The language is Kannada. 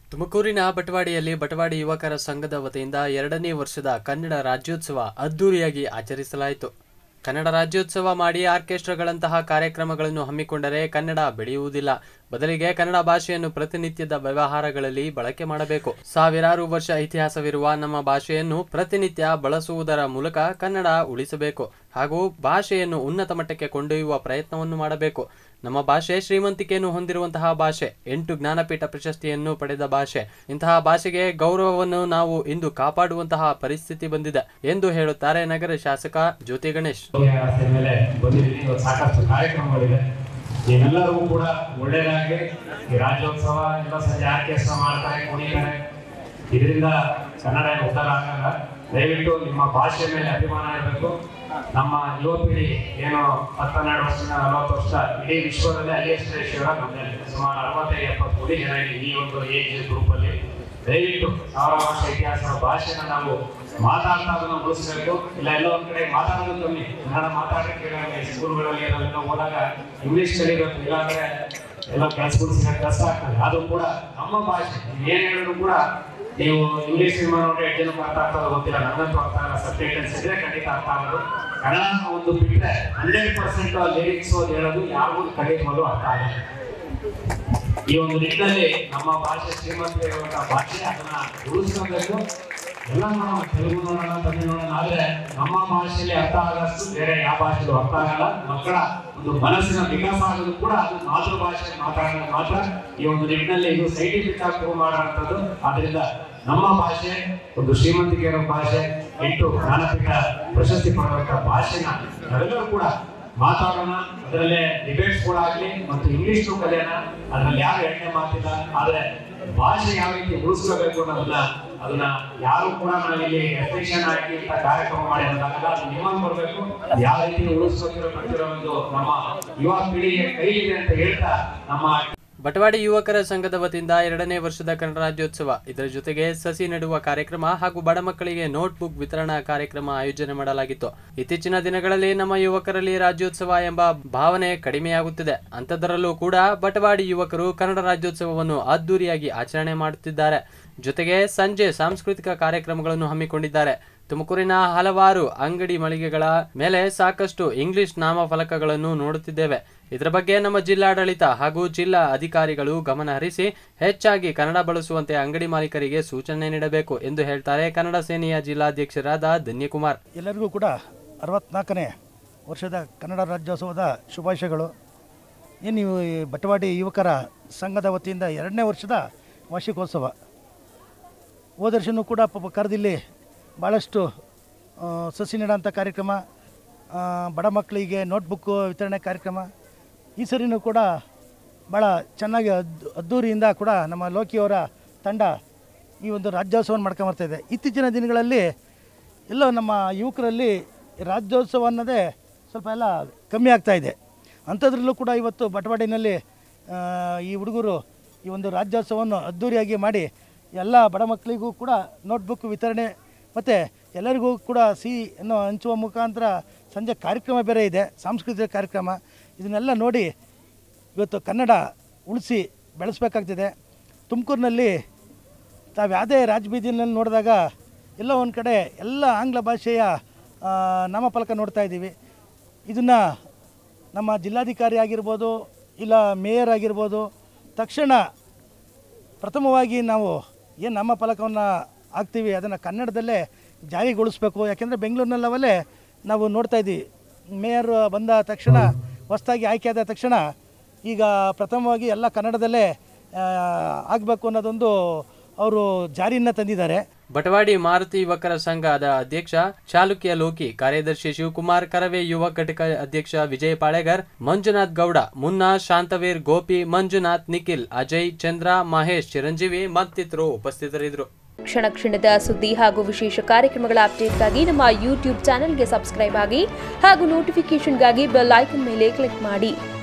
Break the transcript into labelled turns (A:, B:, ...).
A: ತುಮಕೂರಿನ ಬಟವಾಡಿಯಲ್ಲಿ ಬಟವಾಡಿ ಯುವಕರ ಸಂಘದ ವತಿಯಿಂದ ಎರಡನೇ ವರ್ಷದ ಕನ್ನಡ ರಾಜ್ಯೋತ್ಸವ ಅದ್ದೂರಿಯಾಗಿ ಆಚರಿಸಲಾಯಿತು ಕನ್ನಡ ರಾಜ್ಯೋತ್ಸವ ಮಾಡಿ ಆರ್ಕೆಸ್ಟ್ರಾಗಳಂತಹ ಕಾರ್ಯಕ್ರಮಗಳನ್ನು ಹಮ್ಮಿಕೊಂಡರೆ ಕನ್ನಡ ಬೆಳೆಯುವುದಿಲ್ಲ ಬದಲಿಗೆ ಕನ್ನಡ ಭಾಷೆಯನ್ನು ಪ್ರತಿನಿತ್ಯದ ವ್ಯವಹಾರಗಳಲ್ಲಿ ಬಳಕೆ ಮಾಡಬೇಕು ಸಾವಿರಾರು ವರ್ಷ ಇತಿಹಾಸವಿರುವ ನಮ್ಮ ಭಾಷೆಯನ್ನು ಪ್ರತಿನಿತ್ಯ ಬಳಸುವುದರ ಮೂಲಕ ಕನ್ನಡ ಉಳಿಸಬೇಕು ಹಾಗೂ ಭಾಷೆಯನ್ನು ಉನ್ನತ ಮಟ್ಟಕ್ಕೆ ಕೊಂಡೊಯ್ಯುವ ಪ್ರಯತ್ನವನ್ನು ಮಾಡಬೇಕು ನಮ್ಮ ಭಾಷೆ ಶ್ರೀಮಂತಿಕೆಯನ್ನು ಹೊಂದಿರುವಂತಹ ಭಾಷೆ ಎಂಟು ಜ್ಞಾನಪೀಠ ಪ್ರಶಸ್ತಿಯನ್ನು ಪಡೆದ ಭಾಷೆ ಇಂತಹ ಭಾಷೆಗೆ ಗೌರವವನ್ನು ನಾವು ಇಂದು ಕಾಪಾಡುವಂತಹ ಪರಿಸ್ಥಿತಿ ಬಂದಿದೆ ಎಂದು ಹೇಳುತ್ತಾರೆ ನಗರ ಶಾಸಕ ಜ್ಯೋತಿ ಗಣೇಶ್
B: ವ್ಯವಸ್ಥೆ ಮೇಲೆ ಬಂದಿದ್ದೀನಿ ಇವತ್ತು ಸಾಕಷ್ಟು ಕಾರ್ಯಕ್ರಮಗಳಿದೆ ನೀವೆಲ್ಲರಿಗೂ ಕೂಡ ಒಳ್ಳೆಯದಾಗಿ ಈ ರಾಜ್ಯೋತ್ಸವ ಎಲ್ಲ ಸಂಜೆ ಆರ್ಕೆಸ್ಟ್ರಾ ಮಾಡ್ತಾರೆ ಕುಣಿತಾರೆ ಇದರಿಂದ ಕನ್ನಡ ಏನು ಉದ್ಧಾರ ಆಗಲ್ಲ ದಯವಿಟ್ಟು ನಿಮ್ಮ ಭಾಷೆ ಮೇಲೆ ಅಭಿಮಾನ ಇರಬೇಕು ನಮ್ಮ ಯುವ ಪೀಳಿ ಏನು ಹತ್ತೆರಡು ವರ್ಷದಿಂದ ನಲವತ್ತು ವರ್ಷ ಇಡೀ ವಿಶ್ವದಲ್ಲೇ ಹೈಯೆಸ್ಟ್ ರೇಷಿಯೋ ನಮ್ಮಲ್ಲಿ ಸುಮಾರು ಅರವತ್ತೈದು ಎಪ್ಪತ್ತು ಕೋಟಿ ಜನ ಇದ್ದೀವಿ ಈ ಒಂದು ಏಜ್ ಗ್ರೂಪಲ್ಲಿ ದಯವಿಟ್ಟು ಸಾವಿರ ವರ್ಷ ಇತಿಹಾಸ ಭಾಷೆನ ನಾವು ಮಾತಾಡ್ತಾ ಅದನ್ನ ಉಳಿಸ್ಬೇಕು ಇಲ್ಲ ಎಲ್ಲ ಒಂದ್ ಕಡೆ ಮಾತಾಡೋದು ಕಮ್ಮಿ ಕನ್ನಡ ಮಾತಾಡಕ್ಕೆ ಸ್ಕೂಲ್ಗಳಲ್ಲಿ ಅಲ್ಲೆಲ್ಲ ಹೋದಾಗ ಇಂಗ್ಲಿಷ್ ಕಲಿಬೇಕು ಇಲ್ಲಾಂದ್ರೆ ಎಲ್ಲ ಕೆಲಸಗಳು ಸಿಗಕ್ಕೆ ಕಷ್ಟ ಆಗ್ತದೆ ಅದು ಕೂಡ ನಮ್ಮ ಭಾಷೆ ನೀವ್ ಏನ್ ಹೇಳಿದ್ರು ಕೂಡ ನೀವು ಇಂಗ್ಲಿಷ್ ಸಿನಿಮಾ ನೋಡಿ ಎಷ್ಟು ಜನಕ್ಕೆ ಅರ್ಥ ಆಗ್ತದೆ ಗೊತ್ತಿಲ್ಲ ನನಗಂತೂ ಅರ್ಥ ಆಗಲ್ಲ ಸಬ್ಟೈಟಲ್ಸ್ ಇದ್ರೆ ಖಂಡಿತ ಅರ್ಥ ಆಗೋದು ಕನ್ನಡ ಒಂದು ಬಿಟ್ಟರೆ ಹಂಡ್ರೆಡ್ ಪರ್ಸೆಂಟ್ ಲಿರಿಕ್ಸ್ ಅದು ಹೇಳೋದು ಯಾರಿಗೂ ಕಲಿಯೋದು ಮೊದಲು ಅರ್ಥ ಆಗಲ್ಲ ಈ ಒಂದು ನಿಟ್ಟಿನಲ್ಲಿ ನಮ್ಮ ಭಾಷೆ ಶ್ರೀಮಂತ ಇರುವಂತಹ ಭಾಷೆ ಅದನ್ನ ಉಳಿಸ್ಕೋಬೇಕು ಎಲ್ಲ ನೋಡೋಣ ತೆಲುಗು ನೋಡೋಣ ತಮಿಳು ನೋಡೋಣ ಆದ್ರೆ ನಮ್ಮ ಭಾಷೆಯಲ್ಲಿ ಅರ್ಥ ಆಗಷ್ಟು ಬೇರೆ ಯಾವ ಭಾಷೆಯಲ್ಲೂ ಅರ್ಥ ಆಗಲ್ಲ ಮಕ್ಕಳ ಒಂದು ಮನಸ್ಸಿನ ವಿಕಾಸ ಆಗೋದು ಕೂಡ ಅದು ಮಾತೃಭಾಷೆ ಮಾತಾಡೋದು ಮಾತ್ರ ಈ ಒಂದು ನಿಟ್ಟಿನಲ್ಲಿ ಇದು ಸೈಂಟಿಫಿಕ್ ಆಗಿ ಪ್ರೂವ್ ಮಾಡುವಂಥದ್ದು ಆದ್ರಿಂದ ನಮ್ಮ ಭಾಷೆ ಒಂದು ಶ್ರೀಮಂತಿಕೆ ಇರೋ ಭಾಷೆ ಎಂಟು ಜ್ಞಾನಪೀಠ ಪ್ರಶಸ್ತಿ ಪಡೆದಂತ ಭಾಷೆನ ನಾವೆಲ್ಲರೂ ಕೂಡ ಮಾತಾಡೋಣ ಅದರಲ್ಲೇ ಡಿಬೇಟ್ಸ್ ಕೂಡ ಆಗ್ಲಿ ಮತ್ತು ಇಂಗ್ಲಿಷ್ ಕಲಿಯೋಣ ಅದ್ರಲ್ಲಿ ಯಾರು ಎಣ್ಣೆ ಮಾತಿಲ್ಲ ಆದ್ರೆ ಭಾಷೆ ಯಾವ ರೀತಿ ಉಳಿಸ್ಕೋಬೇಕು ಅನ್ನೋದನ್ನ ಅದನ್ನ ಯಾರು ಕೂಡ ನಾವಿಲ್ಲಿ ರೆಸ್ಟ್ರಿಕ್ಷನ್ ಹಾಕಿ ಇಂಥ ಕಾರ್ಯಕ್ರಮ ಮಾಡಿ ಅನ್ನೋದಾಗಲ್ಲ ಅದು ನಿಮ್ಮನ್ನು ಬರ್ಬೇಕು ಯಾವ ರೀತಿ ಉಳಿಸ್ಕೋತಿರೋ ಕಟ್ಟಿರೋ ಒಂದು ನಮ್ಮ ಯುವ ಪೀಳಿಗೆ ಕೈಲಿದೆ ಅಂತ ಹೇಳ್ತಾ ನಮ್ಮ
A: ಬಟವಾಡಿ ಯುವಕರ ಸಂಘದ ವತಿಯಿಂದ ಎರಡನೇ ವರ್ಷದ ಕನ್ನಡ ರಾಜ್ಯೋತ್ಸವ ಇದರ ಜೊತೆಗೆ ಸಸಿ ನೆಡುವ ಕಾರ್ಯಕ್ರಮ ಹಾಗೂ ಬಡ ಮಕ್ಕಳಿಗೆ ನೋಟ್ಬುಕ್ ವಿತರಣಾ ಕಾರ್ಯಕ್ರಮ ಆಯೋಜನೆ ಮಾಡಲಾಗಿತ್ತು ಇತ್ತೀಚಿನ ದಿನಗಳಲ್ಲಿ ನಮ್ಮ ಯುವಕರಲ್ಲಿ ರಾಜ್ಯೋತ್ಸವ ಎಂಬ ಭಾವನೆ ಕಡಿಮೆಯಾಗುತ್ತಿದೆ ಅಂಥದ್ದರಲ್ಲೂ ಕೂಡ ಬಟವಾಡಿ ಯುವಕರು ಕನ್ನಡ ರಾಜ್ಯೋತ್ಸವವನ್ನು ಅದ್ದೂರಿಯಾಗಿ ಆಚರಣೆ ಮಾಡುತ್ತಿದ್ದಾರೆ ಜೊತೆಗೆ ಸಂಜೆ ಸಾಂಸ್ಕೃತಿಕ ಕಾರ್ಯಕ್ರಮಗಳನ್ನು ಹಮ್ಮಿಕೊಂಡಿದ್ದಾರೆ ತುಮಕೂರಿನ ಹಲವಾರು ಅಂಗಡಿ ಮಳಿಗೆಗಳ ಮೇಲೆ ಸಾಕಷ್ಟು ಇಂಗ್ಲಿಷ್ ನಾಮಫಲಕಗಳನ್ನು ನೋಡುತ್ತಿದ್ದೇವೆ ಇದರ ಬಗ್ಗೆ ನಮ್ಮ ಜಿಲ್ಲಾಡಳಿತ ಹಾಗೂ ಜಿಲ್ಲಾ ಅಧಿಕಾರಿಗಳು ಗಮನ ಹರಿಸಿ ಹೆಚ್ಚಾಗಿ ಕನ್ನಡ ಬಳಸುವಂತೆ ಅಂಗಡಿ ಮಾಲೀಕರಿಗೆ ಸೂಚನೆ ನೀಡಬೇಕು ಎಂದು ಹೇಳ್ತಾರೆ ಕನ್ನಡ ಸೇನೆಯ ಜಿಲ್ಲಾಧ್ಯಕ್ಷರಾದ ಧನ್ಯಕುಮಾರ್
C: ಎಲ್ಲರಿಗೂ ಕೂಡ ಅರವತ್ನಾಲ್ಕನೇ ವರ್ಷದ ಕನ್ನಡ ರಾಜ್ಯೋತ್ಸವದ ಶುಭಾಶಯಗಳು ಏನು ನೀವು ಈ ಬಟವಾಡಿ ಯುವಕರ ಸಂಘದ ವತಿಯಿಂದ ಎರಡನೇ ವರ್ಷದ ವಾರ್ಷಿಕೋತ್ಸವ ಹೋದ ವರ್ಷನೂ ಕೂಡ ಪಾಪ ಕರೆದಿಲ್ಲಿ ಭಾಳಷ್ಟು ಆ, ಸಸಿ ನೆಡೋಂಥ ಕಾರ್ಯಕ್ರಮ ಆ, ಬಡ ಮಕ್ಕಳಿಗೆ ನೋಟ್ಬುಕ್ಕು ವಿತರಣೆ ಕಾರ್ಯಕ್ರಮ ಈ ಸರಿನೂ ಕೂಡ ಭಾಳ ಚೆನ್ನಾಗಿ ಅದ್ದು ಅದ್ದೂರಿಯಿಂದ ಕೂಡ ನಮ್ಮ ಲೋಕಿಯವರ ತಂಡ ಈ ಒಂದು ರಾಜ್ಯೋತ್ಸವವನ್ನು ಮಾಡ್ಕೊಂಬರ್ತಾ ಇದೆ ಇತ್ತೀಚಿನ ದಿನಗಳಲ್ಲಿ ಎಲ್ಲೋ ನಮ್ಮ ಯುವಕರಲ್ಲಿ ರಾಜ್ಯೋತ್ಸವ ಅನ್ನೋದೇ ಸ್ವಲ್ಪ ಎಲ್ಲ ಕಮ್ಮಿ ಆಗ್ತಾ ಇದೆ ಅಂಥದ್ರಲ್ಲೂ ಕೂಡ ಇವತ್ತು ಬಟವಾಡಿನಲ್ಲಿ ಆ, ಈ ಹುಡುಗರು ಈ ಒಂದು ರಾಜ್ಯೋತ್ಸವವನ್ನು ಅದ್ಧೂರಿಯಾಗಿ ಮಾಡಿ ಎಲ್ಲ ಬಡ ಮಕ್ಕಳಿಗೂ ಕೂಡ ನೋಟ್ಬುಕ್ ವಿತರಣೆ ಮತ್ತು ಎಲ್ಲರಿಗೂ ಕೂಡ ಸಿಹಿ ಅನ್ನು ಹಂಚುವ ಮುಖಾಂತರ ಸಂಜೆ ಕಾರ್ಯಕ್ರಮ ಬೇರೆ ಇದೆ ಸಾಂಸ್ಕೃತಿಕ ಕಾರ್ಯಕ್ರಮ ಇದನ್ನೆಲ್ಲ ನೋಡಿ ಇವತ್ತು ಕನ್ನಡ ಉಳಿಸಿ ಬೆಳೆಸಬೇಕಾಗ್ತಿದೆ ತುಮಕೂರಿನಲ್ಲಿ ತಾವು ಯಾವುದೇ ರಾಜಬೀದಿನಲ್ಲಿ ನೋಡಿದಾಗ ಎಲ್ಲೋ ಒಂದು ಕಡೆ ಎಲ್ಲ ಆಂಗ್ಲ ಭಾಷೆಯ ಆ, ನಾಮಫಲಕ ನೋಡ್ತಾ ಇದ್ದೀವಿ ಇದನ್ನು ನಮ್ಮ ಜಿಲ್ಲಾಧಿಕಾರಿ ಆಗಿರ್ಬೋದು ಇಲ್ಲ ಮೇಯರ್ ಆಗಿರ್ಬೋದು ತಕ್ಷಣ ಪ್ರಥಮವಾಗಿ ನಾವು ಏನು ನಮ್ಮ ಫಲಕವನ್ನು ಹಾಕ್ತೀವಿ ಅದನ್ನು ಕನ್ನಡದಲ್ಲೇ ಜಾರಿಗೊಳಿಸ್ಬೇಕು ಯಾಕೆಂದರೆ ಬೆಂಗಳೂರಿನಲ್ಲವಲ್ಲೇ ನಾವು ನೋಡ್ತಾ ಇದ್ದೀವಿ ಮೇಯರ್ ಬಂದ ತಕ್ಷಣ ಹೊಸದಾಗಿ ಆಯ್ಕೆಯಾದ ತಕ್ಷಣ ಈಗ ಪ್ರಥಮವಾಗಿ ಎಲ್ಲ ಕನ್ನಡದಲ್ಲೇ ಆಗಬೇಕು ಅನ್ನೋದೊಂದು ಅವರು ಜಾರಿಯನ್ನು ತಂದಿದ್ದಾರೆ
A: ಬಟವಾಡಿ ಮಾರುತಿ ಯುವಕರ ಸಂಘದ ಅಧ್ಯಕ್ಷ ಚಾಲುಕ್ಯ ಲೋಕಿ ಕಾರ್ಯದರ್ಶಿ ಶಿವಕುಮಾರ್ ಕರವೇ ಯುವ ಘಟಕ ಅಧ್ಯಕ್ಷ ವಿಜಯ್ ಪಾಳೆಗರ್ ಮಂಜುನಾಥ್ ಗೌಡ ಮುನ್ನಾ ಶಾಂತವೀರ್ ಗೋಪಿ ಮಂಜುನಾಥ್ ನಿಖಿಲ್ ಅಜಯ್ ಚಂದ್ರ ಮಹೇಶ್ ಚಿರಂಜೀವಿ ಮತ್ತಿತರರು ಉಪಸ್ಥಿತರಿದ್ದರು
D: ಕ್ಷಣ ಕ್ಷಣದ ಸುದ್ದಿ ಹಾಗೂ ವಿಶೇಷ ಕಾರ್ಯಕ್ರಮಗಳ ಅಪ್ಡೇಟ್ಗಾಗಿ ನಮ್ಮ ಯೂಟ್ಯೂಬ್ ಚಾನೆಲ್ಗೆ ಸಬ್ಸ್ಕ್ರೈಬ್ ಆಗಿ ಹಾಗೂ ನೋಟಿಫಿಕೇಷನ್ಗಾಗಿ ಬೆಲ್ ಐಕನ್ ಮೇಲೆ ಕ್ಲಿಕ್ ಮಾಡಿ